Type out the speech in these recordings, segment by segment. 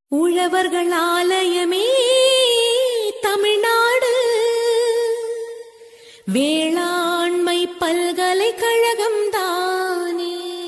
உழவர்கள் ஆலயமே தமிழ்நாடு வேளாண்மை பல்கலைக்கழகம் தானே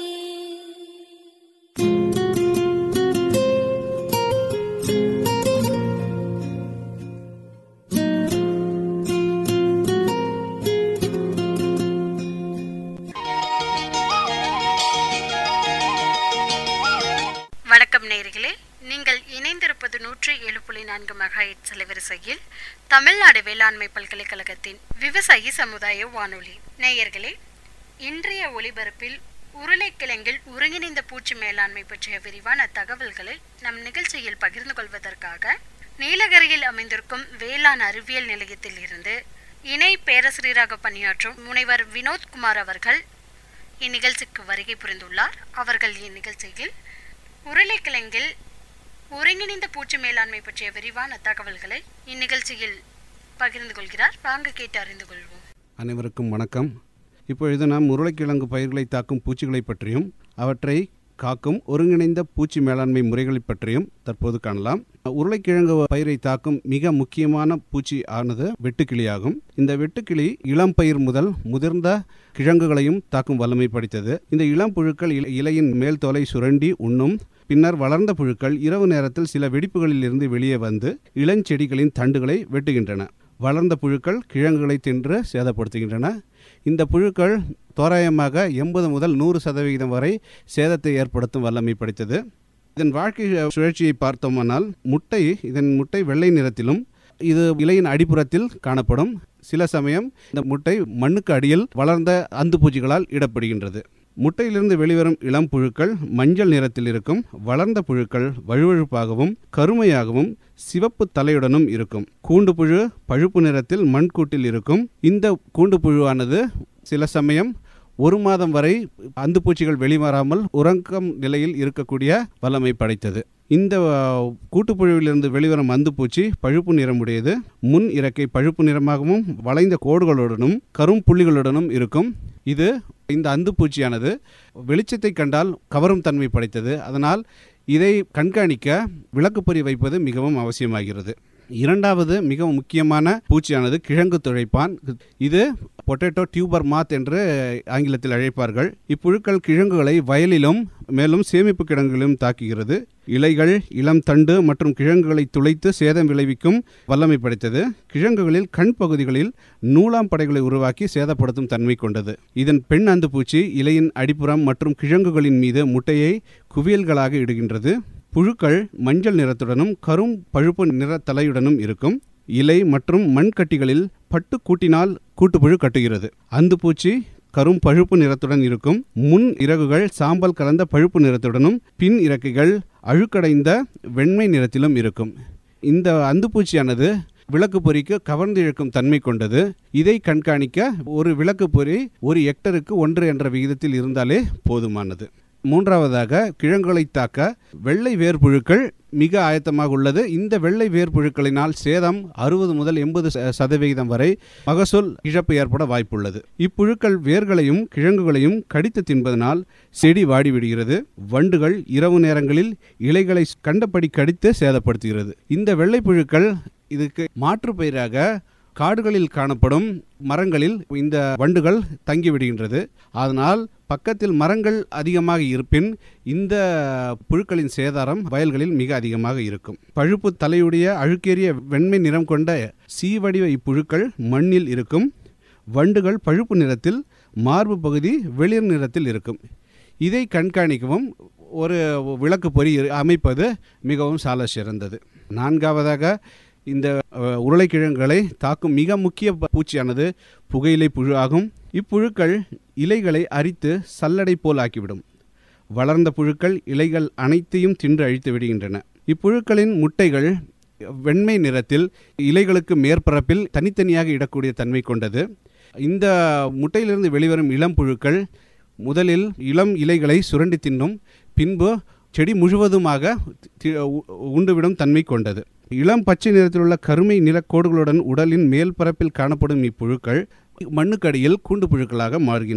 வணக்கம் நேயர்களே நீங்கள் இணைந்திருப்பது நூற்றி ஏழு புள்ளி நான்கு மெகாஹெட் அலைவரிசையில் தமிழ்நாடு வேளாண்மை பல்கலைக்கழகத்தின் விவசாயி சமுதாய வானொலி நேயர்களே இன்றைய ஒளிபரப்பில் உருளைக்கிழங்கில் ஒருங்கிணைந்த பூச்சி மேலாண்மை பற்றிய விரிவான தகவல்களை நம் நிகழ்ச்சியில் பகிர்ந்து கொள்வதற்காக நீலகிரியில் அமைந்திருக்கும் வேளாண் அறிவியல் நிலையத்தில் இருந்து இணை பேராசிரியராக பணியாற்றும் முனைவர் வினோத்குமார் அவர்கள் இந்நிகழ்ச்சிக்கு வருகை புரிந்துள்ளார் அவர்கள் இந்நிகழ்ச்சியில் உருளைக்கிழங்கில் ஒருங்கிணைந்த பூச்சி மேலாண்மை பற்றிய விரிவான தகவல்களை இந்நிகழ்ச்சியில் பகிர்ந்து கொள்கிறார் வாங்க கேட்டு அறிந்து கொள்வோம் அனைவருக்கும் வணக்கம் இப்பொழுது நாம் உருளைக்கிழங்கு பயிர்களை தாக்கும் பூச்சிகளை பற்றியும் அவற்றை காக்கும் ஒருங்கிணைந்த பூச்சி மேலாண்மை முறைகளை பற்றியும் தற்போது காணலாம் உருளைக்கிழங்கு பயிரை தாக்கும் மிக முக்கியமான பூச்சி ஆனது வெட்டுக்கிளியாகும் இந்த வெட்டுக்கிளி இளம் பயிர் முதல் முதிர்ந்த கிழங்குகளையும் தாக்கும் வல்லமை படைத்தது இந்த இளம் புழுக்கள் இல- இலையின் மேல் தோலை சுரண்டி உண்ணும் பின்னர் வளர்ந்த புழுக்கள் இரவு நேரத்தில் சில வெடிப்புகளில் இருந்து வெளியே வந்து இளஞ்செடிகளின் தண்டுகளை வெட்டுகின்றன வளர்ந்த புழுக்கள் கிழங்குகளை தின்று சேதப்படுத்துகின்றன இந்த புழுக்கள் தோராயமாக எண்பது முதல் நூறு சதவிகிதம் வரை சேதத்தை ஏற்படுத்தும் வல்லமை படைத்தது இதன் வாழ்க்கை சுழற்சியை பார்த்தோமானால் முட்டை இதன் முட்டை வெள்ளை நிறத்திலும் இது இலையின் அடிப்புறத்தில் காணப்படும் சில சமயம் இந்த முட்டை மண்ணுக்கு அடியில் வளர்ந்த அந்து பூச்சிகளால் இடப்படுகின்றது முட்டையிலிருந்து வெளிவரும் இளம் புழுக்கள் மஞ்சள் நிறத்தில் இருக்கும் வளர்ந்த புழுக்கள் வழுவழுப்பாகவும் கருமையாகவும் சிவப்பு தலையுடனும் இருக்கும் கூண்டு புழு பழுப்பு நிறத்தில் மண்கூட்டில் இருக்கும் இந்த கூண்டு புழுவானது சில சமயம் ஒரு மாதம் வரை அந்துப்பூச்சிகள் வெளிவராமல் உறக்கம் நிலையில் இருக்கக்கூடிய வல்லமை படைத்தது இந்த அஹ், கூட்டுப்புழுவிலிருந்து வெளிவரும் அந்துப்பூச்சி பழுப்பு நிறமுடையது முன் இறக்கை பழுப்பு நிறமாகவும் வளைந்த கோடுகளுடனும் கரும் புள்ளிகளுடனும் இருக்கும் இது இந்த அந்துப்பூச்சியானது வெளிச்சத்தை கண்டால் கவரும் தன்மை படைத்தது அதனால் இதை கண்காணிக்க விளக்குப்பொறி வைப்பது மிகவும் அவசியமாகிறது இரண்டாவது மிக முக்கியமான பூச்சியானது கிழங்கு துளைப்பான் இது பொட்டேட்டோ டியூபர் மாத் என்று ஆங்கிலத்தில் அழைப்பார்கள் இப்புழுக்கள் கிழங்குகளை வயலிலும் மேலும் சேமிப்பு கிடங்குகளிலும் தாக்குகிறது இலைகள் இளம் தண்டு மற்றும் கிழங்குகளை துளைத்து சேதம் விளைவிக்கும் வல்லமை படைத்தது கிழங்குகளில் கண் பகுதிகளில் நூலாம் படைகளை உருவாக்கி சேதப்படுத்தும் தன்மை கொண்டது இதன் பெண் அந்துப்பூச்சி இலையின் அடிப்புறம் மற்றும் கிழங்குகளின் மீது முட்டையை குவியல்களாக இடுகின்றது புழுக்கள் மஞ்சள் நிறத்துடனும் கரும் பழுப்பு நிற தலையுடனும் இருக்கும் இலை மற்றும் மண்கட்டிகளில் பட்டு கூட்டினால் கூட்டுப்புழு கட்டுகிறது அந்துப்பூச்சி கரும் பழுப்பு நிறத்துடன் இருக்கும் முன் இறகுகள் சாம்பல் கலந்த பழுப்பு நிறத்துடனும் பின் இறக்கைகள் அழுக்கடைந்த வெண்மை நிறத்திலும் இருக்கும் இந்த அந்துப்பூச்சியானது விளக்கு பொறிக்கு கவர்ந்து இழுக்கும் தன்மை கொண்டது இதை கண்காணிக்க ஒரு விளக்கு பொறி ஒரு ஹெக்டருக்கு ஒன்று என்ற விகிதத்தில் இருந்தாலே போதுமானது மூன்றாவதாக கிழங்குகளை தாக்க வெள்ளை வேர்புழுக்கள் மிக ஆயத்தமாக உள்ளது இந்த வெள்ளை வேர்புழுக்களினால் சேதம் அறுபது முதல் எண்பது சதவிகிதம் வரை மகசூல் இழப்பு ஏற்பட வாய்ப்புள்ளது இப்புழுக்கள் வேர்களையும் கிழங்குகளையும் கடித்து தின்பதனால் செடி வாடிவிடுகிறது வண்டுகள் இரவு நேரங்களில் இலைகளை கண்டபடி கடித்து சேதப்படுத்துகிறது இந்த வெள்ளை புழுக்கள் இதுக்கு மாற்று பயிராக காடுகளில் காணப்படும் மரங்களில் இந்த வண்டுகள் தங்கிவிடுகின்றது அதனால் பக்கத்தில் மரங்கள் அதிகமாக இருப்பின் இந்த புழுக்களின் சேதாரம் வயல்களில் மிக அதிகமாக இருக்கும் பழுப்பு தலையுடைய அழுக்கேறிய வெண்மை நிறம் கொண்ட சீவடிவ இப்புழுக்கள் மண்ணில் இருக்கும் வண்டுகள் பழுப்பு நிறத்தில் மார்பு பகுதி வெளிர் நிறத்தில் இருக்கும் இதை கண்காணிக்கவும் ஒரு விளக்கு பொறி அமைப்பது மிகவும் சால சிறந்தது நான்காவதாக இந்த அஹ், உருளைக்கிழங்குகளை தாக்கும் மிக முக்கிய ப- பூச்சியானது புகையிலை புழு ஆகும் இப்புழுக்கள் இலைகளை அரித்து சல்லடை போல் ஆக்கிவிடும் வளர்ந்த புழுக்கள் இலைகள் அனைத்தையும் தின்று அழித்து விடுகின்றன இப்புழுக்களின் முட்டைகள் வெண்மை நிறத்தில் இலைகளுக்கு மேற்பரப்பில் தனித்தனியாக இடக்கூடிய தன்மை கொண்டது இந்த முட்டையிலிருந்து வெளிவரும் இளம் புழுக்கள் முதலில் இளம் இலைகளை சுரண்டி தின்னும் பின்பு செடி முழுவதுமாக தி- உ- உண்டுவிடும் தன்மை கொண்டது இளம் பச்சை நிறத்தில் உள்ள கருமை நிறக்கோடுகளுடன் உடலின் மேல் பரப்பில் காணப்படும் இப்புழுக்கள் மண்ணுக்கடியில் கூண்டு புழுக்களாக மாறுகின்றது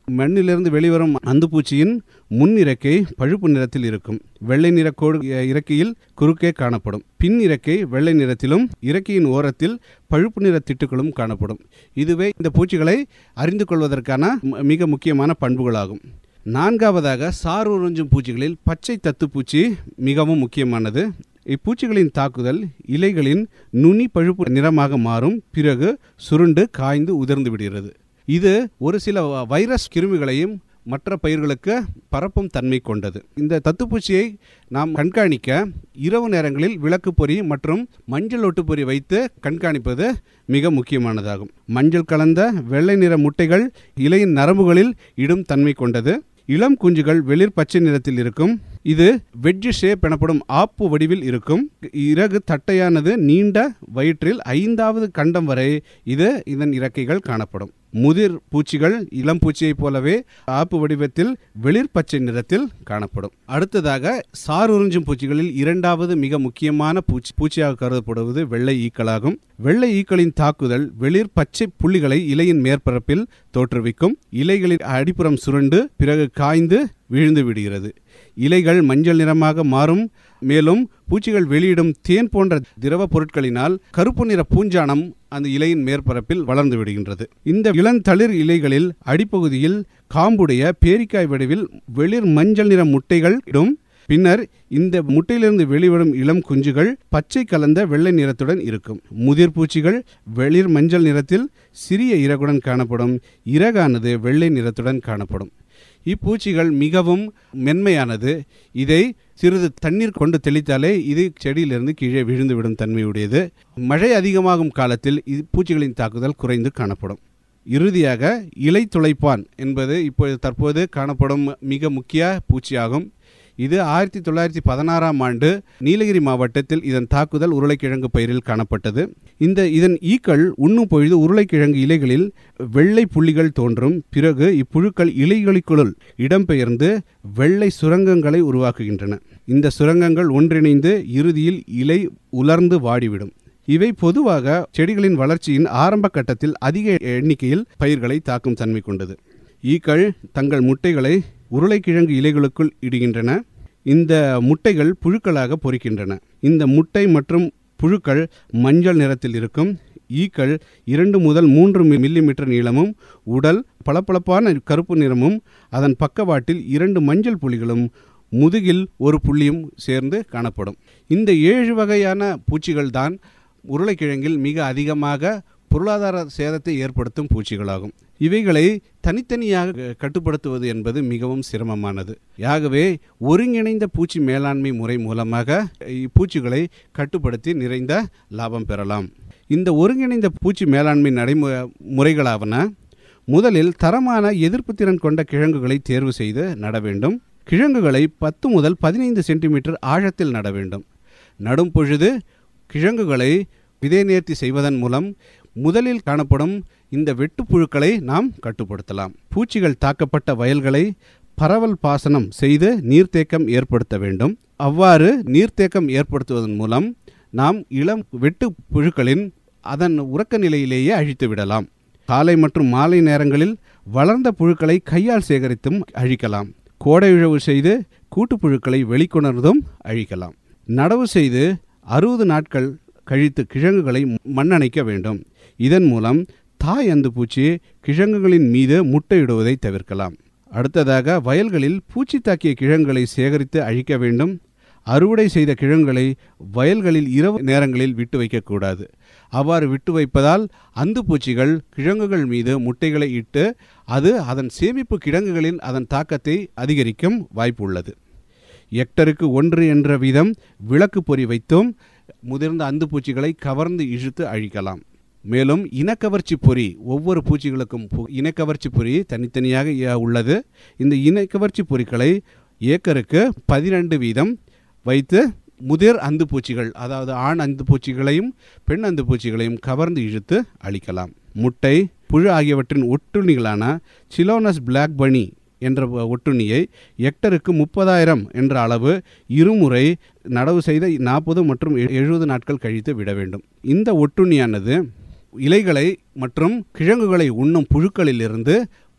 மண்ணிலிருந்து வெளிவரும் அந்துப்பூச்சியின் முன் இறக்கை பழுப்பு நிறத்தில் இருக்கும் வெள்ளை நிற கோடு அஹ், இறக்கையில் குறுக்கே காணப்படும் பின் இறக்கை வெள்ளை நிறத்திலும் இறக்கையின் ஓரத்தில் பழுப்பு நிற திட்டுகளும் காணப்படும் இதுவே இந்த பூச்சிகளை அறிந்து கொள்வதற்கான ம- மிக முக்கியமான பண்புகளாகும் நான்காவதாக சார் உறிஞ்சும் பூச்சிகளில் பச்சை தத்துப்பூச்சி மிகவும் முக்கியமானது இப்பூச்சிகளின் தாக்குதல் இலைகளின் நுனி பழுப்பு நிறமாக மாறும் பிறகு சுருண்டு காய்ந்து உதிர்ந்து விடுகிறது இது ஒரு சில வ- வைரஸ் கிருமிகளையும் மற்ற பயிர்களுக்கு பரப்பும் தன்மை கொண்டது இந்த தத்துப்பூச்சியை நாம் கண்காணிக்க இரவு நேரங்களில் விளக்கு பொறி மற்றும் மஞ்சள் ஒட்டுப்பொறி வைத்து கண்காணிப்பது மிக முக்கியமானதாகும் மஞ்சள் கலந்த வெள்ளை நிற முட்டைகள் இலையின் நரம்புகளில் இடும் தன்மை கொண்டது இளம் குஞ்சுகள் வெளிர் பச்சை நிறத்தில் இருக்கும் இது வெட்ஜ் ஷேப் எனப்படும் ஆப்பு வடிவில் இருக்கும் இறகு தட்டையானது நீண்ட வயிற்றில் ஐந்தாவது கண்டம் வரை இது இதன் இறக்கைகள் காணப்படும் முதிர் பூச்சிகள் இளம் பூச்சியைப் போலவே ஆப்பு வடிவத்தில் வெளிர் பச்சை நிறத்தில் காணப்படும் அடுத்ததாக சார் உறிஞ்சும் பூச்சிகளில் இரண்டாவது மிக முக்கியமான பூச்சி பூச்சியாக கருதப்படுவது வெள்ளை ஈக்களாகும் வெள்ளை ஈக்களின் தாக்குதல் வெளிர் பச்சை புள்ளிகளை இலையின் மேற்பரப்பில் தோற்றுவிக்கும் இலைகளின் அடிப்புறம் சுருண்டு பிறகு காய்ந்து விழுந்து விடுகிறது இலைகள் மஞ்சள் நிறமாக மாறும் மேலும் பூச்சிகள் வெளியிடும் தேன் போன்ற திரவ பொருட்களினால் கருப்பு நிற பூஞ்சானம் அந்த இலையின் மேற்பரப்பில் வளர்ந்து விடுகின்றது இந்த இளந்தளிர் இலைகளில் அடிப்பகுதியில் காம்புடைய பேரிக்காய் வடிவில் வெளிர் மஞ்சள் நிற முட்டைகள் இடும் பின்னர் இந்த முட்டையிலிருந்து வெளிவரும் இளம் குஞ்சுகள் பச்சை கலந்த வெள்ளை நிறத்துடன் இருக்கும் முதிர் பூச்சிகள் வெளிர் மஞ்சள் நிறத்தில் சிறிய இறகுடன் காணப்படும் இறகானது வெள்ளை நிறத்துடன் காணப்படும் இப்பூச்சிகள் மிகவும் மென்மையானது இதை சிறிது தண்ணீர் கொண்டு தெளித்தாலே இது செடியிலிருந்து கீழே விழுந்துவிடும் தன்மையுடையது மழை அதிகமாகும் காலத்தில் இப்பூச்சிகளின் தாக்குதல் குறைந்து காணப்படும் இறுதியாக இலை துளைப்பான் என்பது இப்போது தற்போது காணப்படும் மிக முக்கிய பூச்சியாகும் இது ஆயிரத்தி தொள்ளாயிரத்தி பதினாறாம் ஆண்டு நீலகிரி மாவட்டத்தில் இதன் தாக்குதல் உருளைக்கிழங்கு பயிரில் காணப்பட்டது இந்த இதன் ஈக்கள் உண்ணும் பொழுது உருளைக்கிழங்கு இலைகளில் வெள்ளை புள்ளிகள் தோன்றும் பிறகு இப்புழுக்கள் இலைகளுக்குள் இடம்பெயர்ந்து வெள்ளை சுரங்கங்களை உருவாக்குகின்றன இந்த சுரங்கங்கள் ஒன்றிணைந்து இறுதியில் இலை உலர்ந்து வாடிவிடும் இவை பொதுவாக செடிகளின் வளர்ச்சியின் ஆரம்ப கட்டத்தில் அதிக எண்ணிக்கையில் பயிர்களை தாக்கும் தன்மை கொண்டது ஈக்கள் தங்கள் முட்டைகளை உருளைக்கிழங்கு இலைகளுக்குள் இடுகின்றன இந்த முட்டைகள் புழுக்களாக பொரிக்கின்றன இந்த முட்டை மற்றும் புழுக்கள் மஞ்சள் நிறத்தில் இருக்கும் ஈக்கள் இரண்டு முதல் மூன்று மி- மில்லிமீட்டர் நீளமும் உடல் பளபளப்பான கருப்பு நிறமும் அதன் பக்கவாட்டில் இரண்டு மஞ்சள் புள்ளிகளும் முதுகில் ஒரு புள்ளியும் சேர்ந்து காணப்படும் இந்த ஏழு வகையான பூச்சிகள் தான் உருளைக்கிழங்கில் மிக அதிகமாக பொருளாதார சேதத்தை ஏற்படுத்தும் பூச்சிகளாகும் இவைகளை தனித்தனியாக கட்டுப்படுத்துவது என்பது மிகவும் சிரமமானது ஆகவே ஒருங்கிணைந்த பூச்சி மேலாண்மை முறை மூலமாக இப்பூச்சிகளை கட்டுப்படுத்தி நிறைந்த லாபம் பெறலாம் இந்த ஒருங்கிணைந்த பூச்சி மேலாண்மை நடைமு முறைகளாவன முதலில் தரமான எதிர்ப்பு திறன் கொண்ட கிழங்குகளை தேர்வு செய்து நட வேண்டும் கிழங்குகளை பத்து முதல் பதினைந்து சென்டிமீட்டர் ஆழத்தில் நட வேண்டும் நடும் பொழுது கிழங்குகளை விதை நேர்த்தி செய்வதன் மூலம் முதலில் காணப்படும் இந்த வெட்டுப்புழுக்களை நாம் கட்டுப்படுத்தலாம் பூச்சிகள் தாக்கப்பட்ட வயல்களை பரவல் பாசனம் செய்து நீர்த்தேக்கம் ஏற்படுத்த வேண்டும் அவ்வாறு நீர்த்தேக்கம் ஏற்படுத்துவதன் மூலம் நாம் இளம் வெட்டு புழுக்களின் அதன் உறக்க நிலையிலேயே அழித்து விடலாம் காலை மற்றும் மாலை நேரங்களில் வளர்ந்த புழுக்களை கையால் சேகரித்தும் அழிக்கலாம் கோடை உழவு செய்து கூட்டுப்புழுக்களை வெளிக்கொணர்ந்தும் அழிக்கலாம் நடவு செய்து அறுபது நாட்கள் கழித்து கிழங்குகளை மண்ணணைக்க வேண்டும் இதன் மூலம் தாய் அந்து பூச்சி கிழங்குகளின் மீது முட்டையிடுவதை தவிர்க்கலாம் அடுத்ததாக வயல்களில் பூச்சி தாக்கிய கிழங்குகளை சேகரித்து அழிக்க வேண்டும் அறுவடை செய்த கிழங்குகளை வயல்களில் இரவு நேரங்களில் விட்டு வைக்கக்கூடாது அவ்வாறு விட்டு வைப்பதால் அந்து பூச்சிகள் கிழங்குகள் மீது முட்டைகளை இட்டு அது அதன் சேமிப்பு கிழங்குகளின் அதன் தாக்கத்தை அதிகரிக்கும் வாய்ப்பு உள்ளது ஹெக்டருக்கு ஒன்று என்ற வீதம் விளக்கு பொறி வைத்தும் முதிர்ந்த அந்து பூச்சிகளை கவர்ந்து இழுத்து அழிக்கலாம் மேலும் இனக்கவர்ச்சி பொறி ஒவ்வொரு பூச்சிகளுக்கும் பு- இனக்கவர்ச்சி பொறி தனித்தனியாக இ- உள்ளது இந்த இனக்கவர்ச்சி பொறிகளை ஏக்கருக்கு பதினெண்டு வீதம் வைத்து முதிர் அந்து பூச்சிகள் அதாவது ஆண் அந்து பூச்சிகளையும் பெண் அந்து பூச்சிகளையும் கவர்ந்து இழுத்து அழிக்கலாம் முட்டை புழு ஆகியவற்றின் ஒட்டுண்ணிகளான சிலோனஸ் பிளாக் பனி என்ற ஒ- ஒட்டுண்ணியை ஹெக்டருக்கு முப்பதாயிரம் என்ற அளவு இருமுறை நடவு செய்த நாற்பது மற்றும் எ- எழுபது நாட்கள் கழித்து விட வேண்டும் இந்த ஒட்டுண்ணியானது இலைகளை மற்றும் கிழங்குகளை உண்ணும் புழுக்களிலிருந்து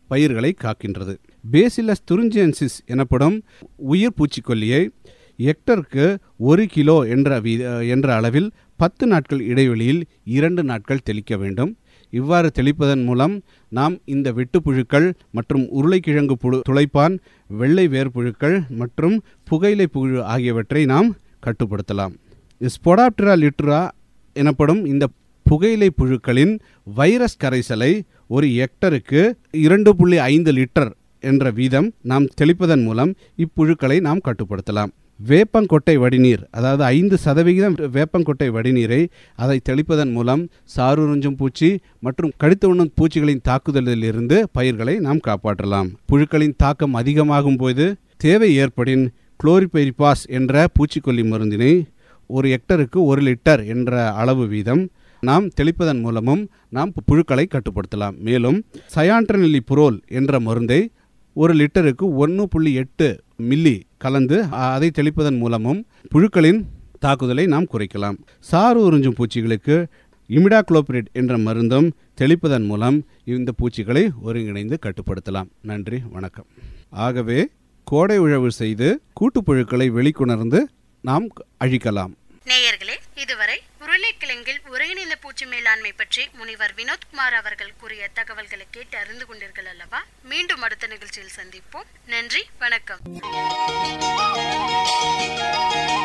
பயிர்களை காக்கின்றது பேசிலஸ் துரிஞ்சியன்சிஸ் எனப்படும் உயிர் பூச்சிக்கொல்லியை ஹெக்டருக்கு ஒரு கிலோ என்ற வீ என்ற அளவில் பத்து நாட்கள் இடைவெளியில் இரண்டு நாட்கள் தெளிக்க வேண்டும் இவ்வாறு தெளிப்பதன் மூலம் நாம் இந்த வெட்டுப்புழுக்கள் மற்றும் உருளைக்கிழங்கு புழு துளைப்பான் வெள்ளை வேர்ப்புழுக்கள் மற்றும் புகையிலை புழு ஆகியவற்றை நாம் கட்டுப்படுத்தலாம் ஸ்பொடாப்டரா லிட்ரா எனப்படும் இந்த புகையிலை புழுக்களின் வைரஸ் கரைசலை ஒரு ஹெக்டருக்கு இரண்டு புள்ளி ஐந்து லிட்டர் என்ற வீதம் நாம் தெளிப்பதன் மூலம் இப்புழுக்களை நாம் கட்டுப்படுத்தலாம் வேப்பங்கொட்டை வடிநீர் அதாவது ஐந்து சதவிகிதம் வேப்பங்கொட்டை வடிநீரை அதை தெளிப்பதன் மூலம் சாருறிஞ்சும் பூச்சி மற்றும் கடித்து உண்ணும் பூச்சிகளின் தாக்குதலிலிருந்து பயிர்களை நாம் காப்பாற்றலாம் புழுக்களின் தாக்கம் அதிகமாகும் போது தேவை ஏற்படின் குளோரிபெரிபாஸ் என்ற பூச்சிக்கொல்லி மருந்தினை ஒரு ஹெக்டருக்கு ஒரு லிட்டர் என்ற அளவு வீதம் நாம் தெளிப்பதன் மூலமும் நாம் புழுக்களை கட்டுப்படுத்தலாம் மேலும் சயான்ட்ரனிலி புரோல் என்ற மருந்தை ஒரு லிட்டருக்கு ஒன்று புள்ளி எட்டு மில்லி கலந்து அதை தெளிப்பதன் மூலமும் புழுக்களின் தாக்குதலை நாம் குறைக்கலாம் சாறு உறிஞ்சும் பூச்சிகளுக்கு இமிடாக்ளோபிரிட் என்ற மருந்தும் தெளிப்பதன் மூலம் இந்த பூச்சிகளை ஒருங்கிணைந்து கட்டுப்படுத்தலாம் நன்றி வணக்கம் ஆகவே கோடை உழவு செய்து கூட்டுப்புழுக்களை வெளிக்கொணர்ந்து நாம் அழிக்கலாம் நேயர்களே இதுவரை உருளைக்கிழங்கில் ஒருங்கிணைந்த பூச்சி மேலாண்மை பற்றி முனிவர் வினோத்குமார் அவர்கள் கூறிய தகவல்களை கேட்டு அறிந்து கொண்டீர்கள் அல்லவா மீண்டும் அடுத்த நிகழ்ச்சியில் சந்திப்போம் நன்றி வணக்கம்